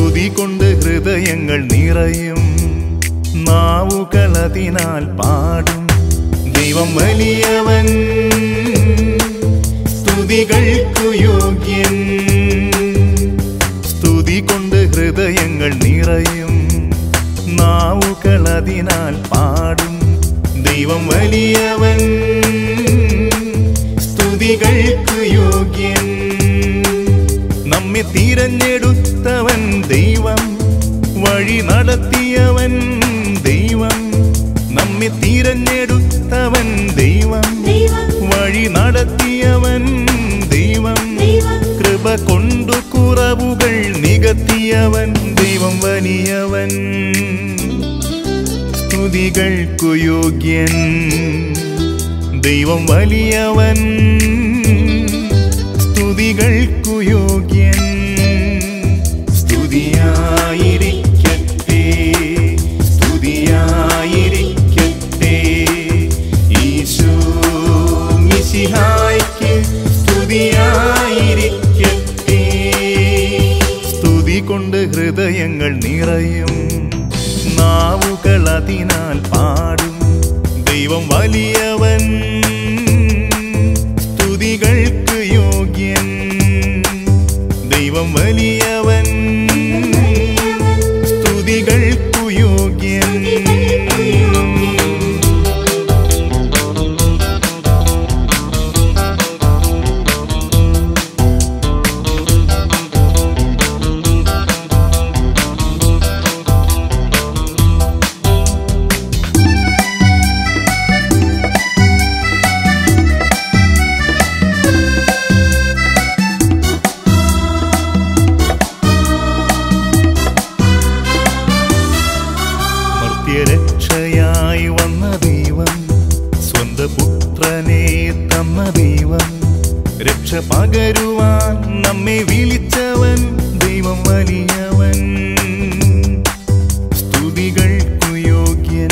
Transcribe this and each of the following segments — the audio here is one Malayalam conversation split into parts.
സ്തുതി കൊണ്ട് ഹൃദയങ്ങൾ നിറയും നാവുകളതിനാൽ പാടും ദൈവം വലിയവൻ സ്തുതികൾക്കു യോഗ്യൻ സ്തുതി കൊണ്ട് ഹൃദയങ്ങൾ നിറയും നാവുകളതിനാൽ പാടും ദൈവം വലിയവൻ സ്തുതികൾക്കു യോഗ്യൻ നമ്മെ തിരഞ്ഞെടുത്തവൻ ദൈവം വഴി നടത്തിയവൻ ദൈവം നമ്മെ തിരഞ്ഞെടുത്തവൻ ദൈവം ദൈവം വഴി നടത്തിയവൻ ദൈവം ദൈവം കൃപ കൊണ്ടു കുറവുകൾ നികത്തിയവൻ ദൈവം വലിയവൻ സ്തുതികൾക്കു യോഗ്യൻ ദൈവം വലിയവൻ സ്തുതികൾക്കു യോഗ്യൻ സ്തുതിയായിരിക്കട്ടെ സ്തുതിയായിരിക്കട്ടെ ഈശോ മിശിഹായ്ക്ക് സ്തുതിയായിരിക്കട്ടെ സ്തുതി കൊണ്ട് ഹൃദയങ്ങൾ നിറയും നാവുകൾ അതിനാൽ പാടും ദൈവം വലിയവൻ സ്തുതികൾക്ക് യോഗ്യൻ ദൈവം വലിയവൻ സ്തുതികൾക്കു യോഗ്യൻ മർത്യരക്ഷയായി വന്ന ദൈവം സ്വന്ത പുത്രനെ തന്ന ദൈവം രക്ഷ പകരുവാൻ നമ്മെ വിളിച്ചവൻ ദൈവം വലിയവൻ സ്തുതികൾക്കു യോഗ്യൻ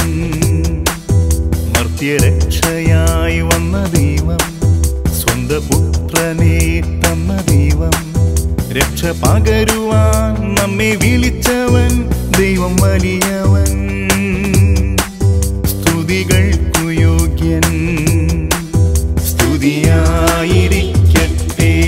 മർത്യരക്ഷയായി വന്ന ദൈവം സ്വന്ത പുത്രനെ തന്ന ദൈവം രക്ഷ പകരുവാൻ നമ്മെ വിളിച്ചവൻ ദൈവം വലിയവൻ സ്തുതികൾക്കു യോഗ്യൻ സ്തുതിയായിരിക്കട്ടെ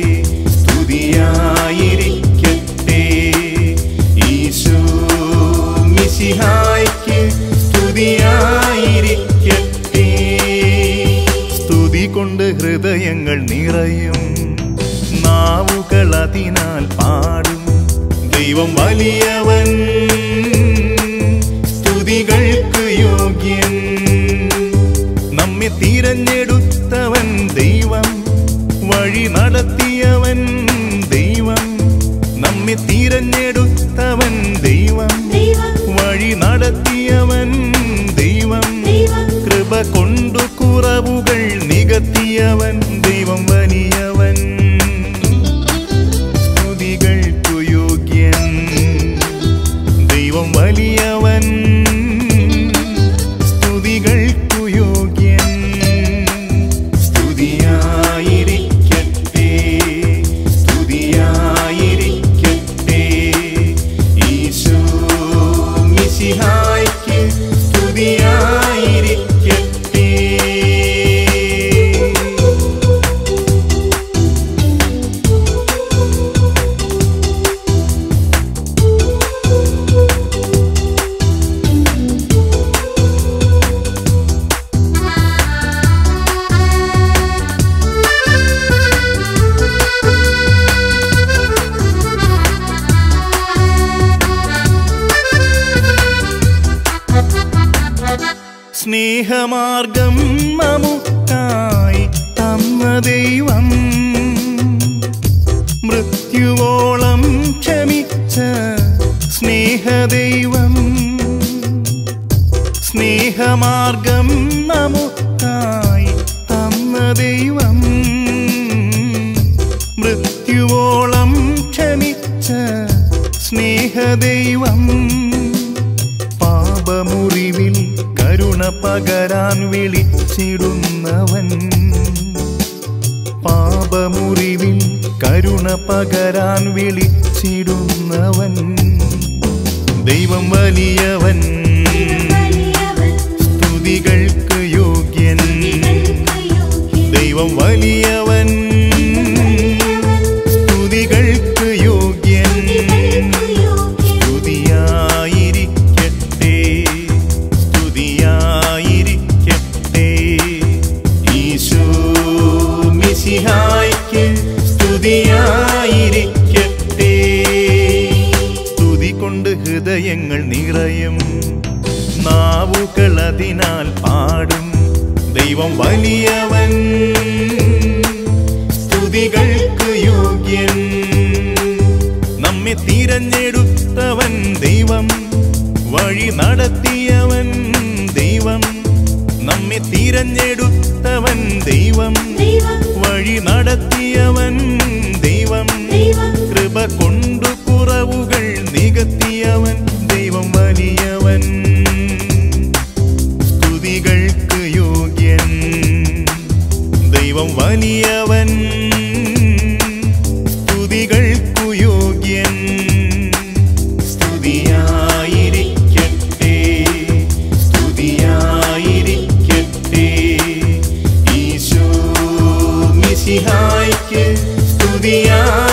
സ്തുതിയായിരിക്കട്ടെ ഈശോ മിശിഹായ്ക്ക് സ്തുതിയായിരിക്കട്ടെ സ്തുതി കൊണ്ട് ഹൃദയങ്ങൾ നിറയും നാവുകൾ അതിനാൽ പാടും ദൈവം വലിയവൻ സ്തുതികൾക്ക് യോഗ്യൻ നമ്മെ തിരഞ്ഞെടുത്തവൻ ദൈവം വഴി നടത്തിയവൻ ദൈവം നമ്മെ തിരഞ്ഞെടുത്തവൻ ദൈവം ദൈവം വഴി നടത്തിയവൻ ദൈവം ദൈവം കൃപ കൊണ്ടു കുറവുകൾ നികത്തിയവൻ ദൈവം വലിയവൻ സ്തുതികൾക്കു യോഗ്യൻ ദൈവം വലിയവൻ സ്തുതികൾക്കു യോഗ്യൻ സ്തുതിയായിരിക്കട്ടെ സ്തുതിയായിരിക്കട്ടെ ഈശോ മിശിഹായ്ക്ക് സ്തുതിയായിരിക്കട്ടെ സ്നേഹമാർഗം നമുക്കായി തന്ന ദൈവം മൃത്യുവോളം ക്ഷമിച്ച സ്നേഹദൈവം സ്നേഹമാർഗം നമുക്കായി തന്ന ദൈവം മൃത്യുവോളം ക്ഷമിച്ച സ്നേഹദൈവം പാപമുറിവിൽ കരുണ പകരാൻ വിളിച്ചിടുന്നവൻ പാപമുറിവിൽ കരുണ പകരാൻ വിളിച്ചിടുന്നവൻ ദൈവം വലിയവൻ സ്തുതികൾക്ക് യോഗ്യൻ ദൈവം വലിയവൻ സ്തുതികൾക്ക് യോഗ്യൻ സ്തുതിയായിരിക്കട്ടെ സ്തുതിയായിരിക്കട്ടെ ഈശോ മിശിഹായ്ക്ക് സ്തുതിയായിരിക്കട്ടെ സ്തുതി കൊണ്ട് ഹൃദയങ്ങൾ നിറയും നാവുകൾ അതിനാൽ പാടും ദൈവം വലിയവൻ സ്തുതികൾക്ക് യോഗ്യൻ നമ്മെ തിരഞ്ഞെടുത്തവൻ ദൈവം വഴി നടത്തിയവൻ ദൈവം നമ്മെ തിരഞ്ഞെടുത്തവൻ ദൈവം വഴി നടത്തിയവൻ ദൈവം കൃപ കൊണ്ടു കുറവുകൾ നികത്തിയവൻ ദൈവം വലിയവൻ സ്തുതികൾക്ക് യോഗ്യൻ ദൈവം വലിയവൻ സ്തുതികൾക്കു യോഗ്യൻ സ്തുതിയായിരിക്കട്ടെ സ്തുതിയായിരിക്കട്ടെ ഈശോ മിശിഹായ്ക്ക് സ്തുതിയായി